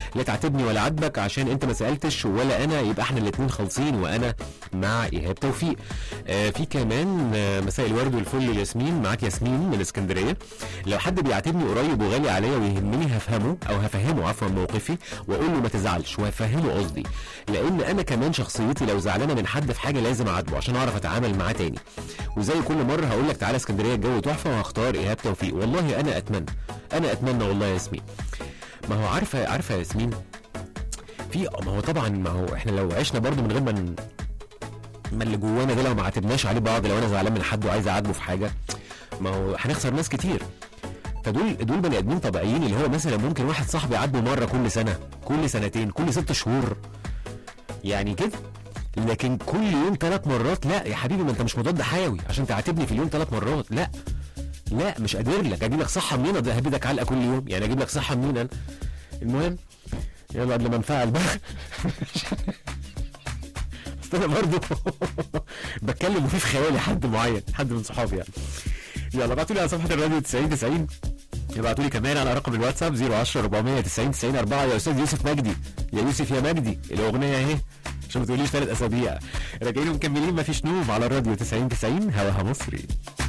لا تعاتبني ولا عاتبك عشان انت ما سالتش ولا انا يبقى احنا الاثنين خالصين وانا مع ايهاب توفيق آه في كمان آه مساء الورد والفل ياسمين معاك ياسمين من اسكندريه لو حد بيعاتبني قريب وغالي عليا ويهمني هفهمه او هفهمه عفوا موقفي واقول له ما تزعلش وهفهمه قصدي لان انا كمان شخصيتي لو زعلانه من حد في حاجه لازم اعاتبه عشان اعرف اتعامل معاه تاني وزي كل مره هقول لك تعالى اسكندريه الجو تحفه وهختار ايهاب توفيق والله انا اتمنى انا اتمنى والله يا ياسمين ما هو عارفه عارفه يا ياسمين في ما هو طبعا ما هو احنا لو عشنا برضو من غير ما ن- ما اللي جوانا ده لو ما عاتبناش عليه بعض لو انا زعلان من حد وعايز اعاتبه في حاجه ما هو هنخسر ناس كتير فدول دول بني ادمين طبيعيين اللي هو مثلا ممكن واحد صاحبي يعاتبه مره كل سنه كل سنتين كل ست شهور يعني كده لكن كل يوم ثلاث مرات لا يا حبيبي ما انت مش مضاد حيوي عشان تعاتبني في اليوم ثلاث مرات لا لا مش قادر لك اجيب لك صحه منين ده هبيدك علقه كل يوم يعني اجيب لك صحه منين انا المهم يلا قبل ما انفعل بقى اصل انا برضه بتكلم وفي في خيالي حد معين حد من صحابي يعني يلا ابعتوا لي على صفحه الراديو 90 90 ابعتوا لي كمان على رقم الواتساب 010 490 90 4 يا استاذ يوسف مجدي يا يوسف يا مجدي الاغنيه اهي عشان ما تقوليش ثلاث اسابيع راجعين ومكملين مفيش نوم على الراديو 90 90 هواها مصري